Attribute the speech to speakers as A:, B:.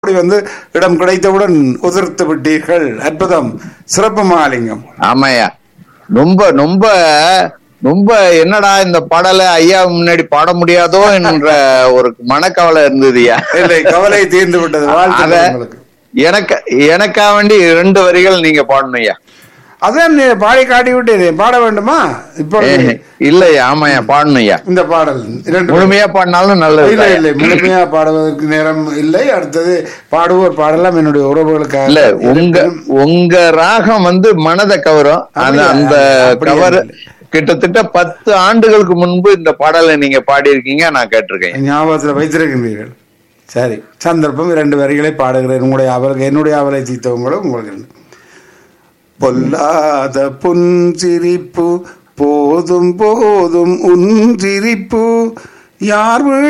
A: அப்படி வந்து இடம் கிடைத்தவுடன் உதிர்த்து விட்டீர்கள் அற்புதம் சிறப்பு மாலிங்கம்
B: ஆமாய்யா ரொம்ப ரொம்ப ரொம்ப என்னடா இந்த பாடலை ஐயா முன்னாடி பாட முடியாதோ என்ற ஒரு மனக்கவலை இருந்ததுயா
A: இல்லை கவலை தீர்ந்து விட்டது
B: அத
A: வாழ்த்துக்கள் உங்களுக்கு
B: எனக்கு எனக்கா வேண்டி ரெண்டு வரிகள் நீங்க பாடணும்யா
A: அதான் நீ பாடி காட்டி விட்டீங்க பாட வேண்டுமா இப்போ
B: இல்லையா ஆமாய்யா பாடணும்யா
A: இந்த பாடல் இரண்டு
B: முழுமையா பாடினாலும் நல்லது
A: இல்லை இல்லை முழுமையா பாடுவதற்கு நேரம் இல்லை அடுத்தது பாடுவோர் பாடலாம் என்னுடைய உறவுகளுக்காக
B: இல்ல உங்க உங்க ராகம் வந்து மனதை கவரும் அந்த
A: அப்படியா?
B: அந்த
A: அப்படியா?
B: கவர் கிட்டத்தட்ட பத்து ஆண்டுகளுக்கு முன்பு இந்த பாடலை நீங்க பாடியிருக்கீங்க நான் கேட்டிருக்கேன்
A: ஞாபகத்தில் வைத்திருக்கின்றீர்கள் சரி சந்தர்ப்பம் இரண்டு வரிகளை பாடுகிறேன் உங்களுடைய அவருக்கு என்னுடைய அவலை தீர்த்தவங்களும் உங்களுக்கு ரெண்டு. பொல்லாத புன்சிரிப்பு போதும் போதும் உன் சிரிப்பு யார் வீ